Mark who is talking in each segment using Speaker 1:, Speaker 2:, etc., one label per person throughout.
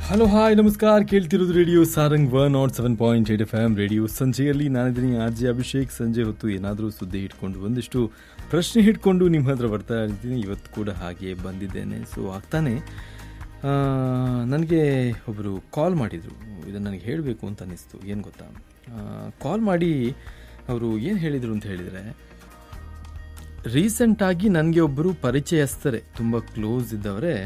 Speaker 1: hello hi ನಮಸ್ಕಾರ ಕೇಳ್ತಿರೋದು radio Sarang one nought seven point eight F M radio ಸಂಜೆಯಲ್ಲಿ ನಾನಿದ್ದೀನಿ ಆರ್ ಜೆ ಅಭಿಷೇಕ್ ಸಂಜೆ ಹೊತ್ತು ಏನಾದರೂ ಸುದ್ದಿ ಇಟ್ಕೊಂಡು ಒಂದಿಷ್ಟು ಪ್ರಶ್ನೆ ಇಟ್ಕೊಂಡು ನಿಮ್ಮ ಹತ್ರ ಬರ್ತಾ ಇದ್ದೀನಿ ಇವತ್ತು ಕೂಡ ಹಾಗೆ ಬಂದಿದ್ದೇನೆ ಸೊ ಆಗ್ತಾನೆ ನನಗೆ ಒಬ್ಬರು ಕಾಲ್ ಮಾಡಿದರು ಇದನ್ನು ನನಗೆ ಹೇಳಬೇಕು ಅಂತ ಅನ್ನಿಸ್ತು ಏನು ಗೊತ್ತಾ ಕಾಲ್ ಮಾಡಿ ಅವರು ಏನು ಹೇಳಿದರು ಅಂತ ಹೇಳಿದರೆ ರೀಸೆಂಟಾಗಿ ನನಗೆ ಒಬ್ಬರು ಪರಿಚಯಸ್ಥರೇ ತುಂಬ ಕ್ಲೋಸ್ ಇದ್ದವರೇ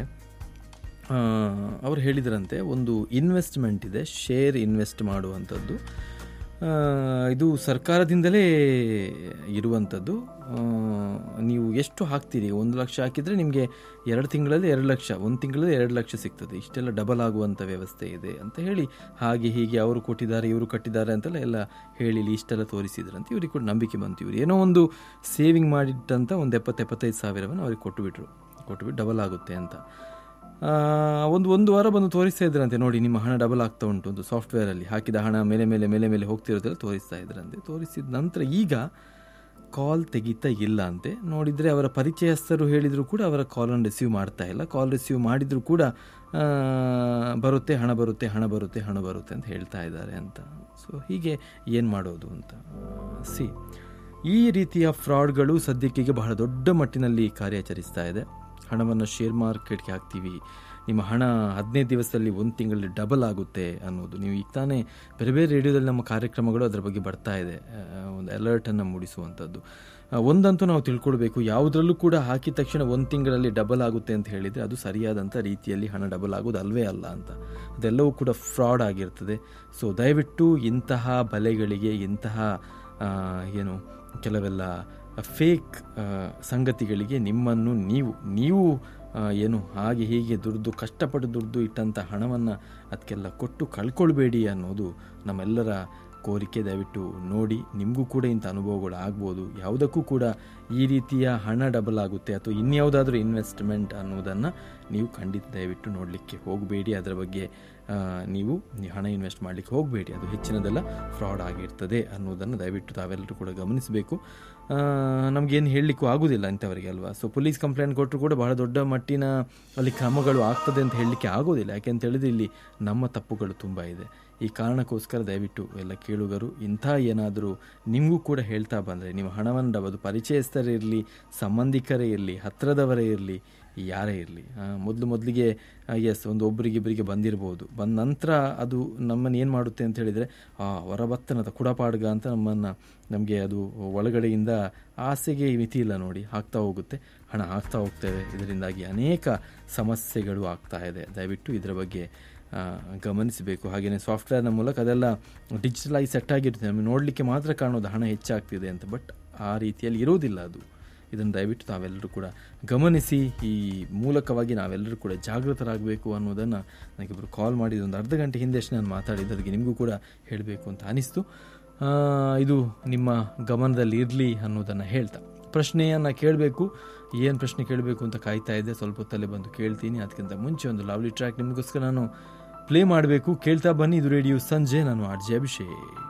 Speaker 1: ಅವ್ರು ಹೇಳಿದ್ರಂತೆ ಒಂದು ಇನ್ವೆಸ್ಟ್ಮೆಂಟ್ ಇದೆ ಶೇರ್ ಇನ್ವೆಸ್ಟ್ ಮಾಡುವಂಥದ್ದು ಆ, ಇದು ಸರ್ಕಾರದಿಂದಲೇ ಇರುವಂಥದ್ದು ಆ, ನೀವು ಎಷ್ಟು ಹಾಕ್ತೀರಿ ಒಂದು ಲಕ್ಷ ಹಾಕಿದರೆ ನಿಮಗೆ ಎರಡು ತಿಂಗಳಲ್ಲಿ ಎರಡು ಲಕ್ಷ ಒಂದು ತಿಂಗಳಲ್ಲಿ ಎರಡು ಲಕ್ಷ ಸಿಗ್ತದೆ ಇಷ್ಟೆಲ್ಲ ಡಬಲ್ ಆಗುವಂಥ ವ್ಯವಸ್ಥೆ ಇದೆ ಅಂತ ಹೇಳಿ ಹಾಗೆ ಹೀಗೆ ಅವರು ಕೊಟ್ಟಿದ್ದಾರೆ ಇವರು ಕಟ್ಟಿದ್ದಾರೆ ಅಂತೆಲ್ಲ ಎಲ್ಲ ಹೇಳಿ ಇಷ್ಟೆಲ್ಲ ತೋರಿಸಿದ್ರಂತೆ ಇವ್ರಿಗೆ ಕೂಡ ನಂಬಿಕೆ ಬಂತು ಇವರು ಏನೋ ಒಂದು ಸೇವಿಂಗ್ ಮಾಡಿಟ್ಟಂತ ಒಂದು ಎಪ್ಪತ್ತು ಎಪ್ಪತ್ತೈದು ಸಾವಿರವನ್ನು ಅವ್ರಿಗೆ ಕೊಟ್ಟುಬಿಟ್ರು ಕೊಟ್ಟುಬಿಟ್ಟು ಡಬಲ್ ಆಗುತ್ತೆ ಅಂತ ಆ, ಒಂದು ಒಂದು ವಾರ ಬಂದು ತೋರಿಸ್ತಾ ಇದ್ರಂತೆ ನೋಡಿ ನಿಮ್ಮ ಹಣ ಡಬಲ್ ಆಗ್ತಾ ಉಂಟು ಒಂದು ಸಾಫ್ಟ್ವೇರಲ್ಲಿ ಹಾಕಿದ ಹಣ ಮೇಲೆ ಮೇಲೆ ಮೇಲೆ ಮೇಲೆ ಹೋಗ್ತಿರೋದೆಲ್ಲ ತೋರಿಸ್ತಾ ಇದ್ರಂತೆ ತೋರಿಸಿದ ನಂತರ ಈಗ ಕಾಲ್ ತೆಗಿತಾ ಇಲ್ಲ ಅಂತೆ ನೋಡಿದರೆ ಅವರ ಪರಿಚಯಸ್ಥರು ಹೇಳಿದರೂ ಕೂಡ ಅವರ ಕಾಲನ್ನು ರಿಸೀವ್ ಮಾಡ್ತಾ ಇಲ್ಲ ಕಾಲ್ ರಿಸೀವ್ ಮಾಡಿದರೂ ಕೂಡ ಆ, ಬರುತ್ತೆ ಹಣ ಬರುತ್ತೆ ಹಣ ಬರುತ್ತೆ ಹಣ ಬರುತ್ತೆ ಅಂತ ಹೇಳ್ತಾ ಇದ್ದಾರೆ ಅಂತ ಸೊ ಹೀಗೆ ಏನು ಮಾಡೋದು ಅಂತ ಸಿ ಈ ರೀತಿಯ ಫ್ರಾಡ್ಗಳು ಸದ್ಯಕ್ಕೆ ಬಹಳ ದೊಡ್ಡ ಮಟ್ಟಿನಲ್ಲಿ ಕಾರ್ಯಾಚರಿಸ್ತಾ ಇದೆ ಹಣವನ್ನು ಶೇರ್ ಮಾರ್ಕೆಟ್ಗೆ ಹಾಕ್ತೀವಿ ನಿಮ್ಮ ಹಣ ಹದಿನೈದು ದಿವಸದಲ್ಲಿ ಒಂದು ತಿಂಗಳಲ್ಲಿ ಡಬಲ್ ಆಗುತ್ತೆ ಅನ್ನೋದು ನೀವು ಈಗ ತಾನೇ ಬೇರೆ ಬೇರೆ ರೇಡಿಯೋದಲ್ಲಿ ನಮ್ಮ ಕಾರ್ಯಕ್ರಮಗಳು ಅದರ ಬಗ್ಗೆ ಬರ್ತಾ ಇದೆ ಆ, ಒಂದು ಅಲರ್ಟನ್ನು ಮೂಡಿಸುವಂಥದ್ದು ಆ, ಒಂದಂತೂ ನಾವು ತಿಳ್ಕೊಳ್ಬೇಕು ಯಾವುದರಲ್ಲೂ ಕೂಡ ಹಾಕಿದ ತಕ್ಷಣ ಒಂದು ತಿಂಗಳಲ್ಲಿ ಡಬಲ್ ಆಗುತ್ತೆ ಅಂತ ಹೇಳಿದರೆ ಅದು ಸರಿಯಾದಂಥ ರೀತಿಯಲ್ಲಿ ಹಣ ಡಬಲ್ ಆಗೋದು ಅಲ್ವೇ ಅಲ್ಲ ಅಂತ ಅದೆಲ್ಲವೂ ಕೂಡ ಫ್ರಾಡ್ ಆಗಿರ್ತದೆ ಸೊ ದಯವಿಟ್ಟು ಇಂತಹ ಬಲೆಗಳಿಗೆ ಇಂತಹ ಆ, ಏನು ಕೆಲವೆಲ್ಲ ಫೇಕ್ ಸಂಗತಿಗಳಿಗೆ ನಿಮ್ಮನ್ನು ನೀವು ನೀವು ಆ, ಏನು ಹಾಗೆ ಹೀಗೆ ದುಡ್ದು ಕಷ್ಟಪಟ್ಟು ದುಡ್ದು ಇಟ್ಟಂಥ ಹಣವನ್ನು ಅದಕ್ಕೆಲ್ಲ ಕೊಟ್ಟು ಕಳ್ಕೊಳ್ಬೇಡಿ ಅನ್ನೋದು ನಮ್ಮೆಲ್ಲರ ಕೋರಿಕೆ ದಯವಿಟ್ಟು ನೋಡಿ ನಿಮಗೂ ಕೂಡ ಇಂಥ ಅನುಭವಗಳು ಆಗ್ಬೋದು ಯಾವುದಕ್ಕೂ ಕೂಡ ಈ ರೀತಿಯ ಹಣ ಡಬಲ್ ಆಗುತ್ತೆ ಅಥವಾ ಇನ್ಯಾವುದಾದ್ರೂ ಇನ್ವೆಸ್ಟ್ಮೆಂಟ್ ಅನ್ನೋದನ್ನು ನೀವು ಖಂಡಿತ ದಯವಿಟ್ಟು ನೋಡಲಿಕ್ಕೆ ಹೋಗಬೇಡಿ ಅದರ ಬಗ್ಗೆ ಆ, ನೀವು ನೀವು ಹಣ ಇನ್ವೆಸ್ಟ್ ಮಾಡಲಿಕ್ಕೆ ಹೋಗಬೇಡಿ ಅದು ಹೆಚ್ಚಿನದೆಲ್ಲ ಫ್ರಾಡ್ ಆಗಿರ್ತದೆ ಅನ್ನೋದನ್ನು ದಯವಿಟ್ಟು ತಾವೆಲ್ಲರೂ ಕೂಡ ಗಮನಿಸಬೇಕು ನಮಗೇನು ಹೇಳಲಿಕ್ಕೂ ಆಗೋದಿಲ್ಲ ಇಂಥವರಿಗೆ ಅಲ್ವಾ ಸೊ ಪೊಲೀಸ್ ಕಂಪ್ಲೇಂಟ್ ಕೊಟ್ಟರು ಕೂಡ ಬಹಳ ದೊಡ್ಡ ಮಟ್ಟಿನ ಅಲ್ಲಿ ಕ್ರಮಗಳು ಆಗ್ತದೆ ಅಂತ ಹೇಳಲಿಕ್ಕೆ ಆಗೋದಿಲ್ಲ ಯಾಕೆ ಅಂತ ಹೇಳಿದ್ರೆ ಇಲ್ಲಿ ನಮ್ಮ ತಪ್ಪುಗಳು ತುಂಬ ಇದೆ ಈ ಕಾರಣಕ್ಕೋಸ್ಕರ ದಯವಿಟ್ಟು ಎಲ್ಲ ಕೇಳುಗರು ಇಂಥ ಏನಾದರೂ ನಿಮಗೂ ಕೂಡ ಹೇಳ್ತಾ ಬಂದರೆ ನೀವು ಹಣವನ್ನು ಡಬದು ಪರಿಚಯಸ್ಥರೇ ಇರಲಿ ಸಂಬಂಧಿಕರೇ ಇರಲಿ ಹತ್ತಿರದವರೇ ಇರಲಿ ಯಾರೇ ಇರಲಿ ಮೊದಲು ಮೊದಲಿಗೆ ಎಸ್ ಒಂದು ಒಬ್ಬರಿಗಿಬ್ಬರಿಗೆ ಬಂದಿರ್ಬೋದು ಬಂದ ನಂತರ ಅದು ನಮ್ಮನ್ನು ಏನು ಮಾಡುತ್ತೆ ಅಂತ ಹೇಳಿದರೆ ಹೊರಬತ್ತನದ ಕುಡಪಾಡ್ಗ ಅಂತ ನಮ್ಮನ್ನು ನಮಗೆ ಅದು ಒಳಗಡೆಯಿಂದ ಆಸೆಗೆ ಮಿತಿ ಇಲ್ಲ ನೋಡಿ ಆಗ್ತಾ ಹೋಗುತ್ತೆ ಹಣ ಆಗ್ತಾ ಹೋಗ್ತೇವೆ ಇದರಿಂದಾಗಿ ಅನೇಕ ಸಮಸ್ಯೆಗಳು ಆಗ್ತಾ ಇದೆ ದಯವಿಟ್ಟು ಇದರ ಬಗ್ಗೆ ಆ, ಗಮನಿಸಬೇಕು ಹಾಗೆಯೇ ಸಾಫ್ಟ್ವೇರ್ನ ಮೂಲಕ ಅದೆಲ್ಲ ಡಿಜಿಟಲೈಸ್ ಸೆಟ್ ಆಗಿರುತ್ತೆ ನಮಗೆ ನೋಡಲಿಕ್ಕೆ ಮಾತ್ರ ಕಾಣೋದು ಹಣ ಹೆಚ್ಚಾಗ್ತಿದೆ ಅಂತ ಬಟ್ ಆ ರೀತಿಯಲ್ಲಿ ಇರೋದಿಲ್ಲ ಅದು ಇದನ್ನು ದಯವಿಟ್ಟು ತಾವೆಲ್ಲರೂ ಕೂಡ ಗಮನಿಸಿ ಈ ಮೂಲಕವಾಗಿ ನಾವೆಲ್ಲರೂ ಕೂಡ ಜಾಗೃತರಾಗಬೇಕು ಅನ್ನೋದನ್ನು ನನಗಿಬ್ಬರು ಕಾಲ್ ಮಾಡಿದ ಒಂದು ಅರ್ಧ ಗಂಟೆ ಹಿಂದೆಷ್ಟು ನಾನು ಮಾತಾಡಿದ್ದರಿಗೆ ನಿಮಗೂ ಕೂಡ ಹೇಳಬೇಕು ಅಂತ ಅನಿಸ್ತು ಆ, ಇದು ನಿಮ್ಮ ಗಮನದಲ್ಲಿ ಇರಲಿ ಅನ್ನೋದನ್ನು ಹೇಳ್ತಾ ಪ್ರಶ್ನೆಯನ್ನು ಕೇಳಬೇಕು ಏನು ಪ್ರಶ್ನೆ ಕೇಳಬೇಕು ಅಂತ ಕಾಯ್ತಾ ಇದ್ದೆ ಸ್ವಲ್ಪ ಹೊತ್ತಲ್ಲೇ ಬಂದು ಕೇಳ್ತೀನಿ ಅದಕ್ಕಿಂತ ಮುಂಚೆ ಒಂದು ಲವ್ಲಿ ಟ್ರ್ಯಾಕ್ ನಿಮಗೋಸ್ಕರ ನಾನು ಪ್ಲೇ ಮಾಡಬೇಕು ಕೇಳ್ತಾ ಬನ್ನಿ ಇದು ರೇಡಿಯೋ ಸಂಜೆ ನಾನು ಆರ್ ಜೆ ಅಭಿಷೇಕ್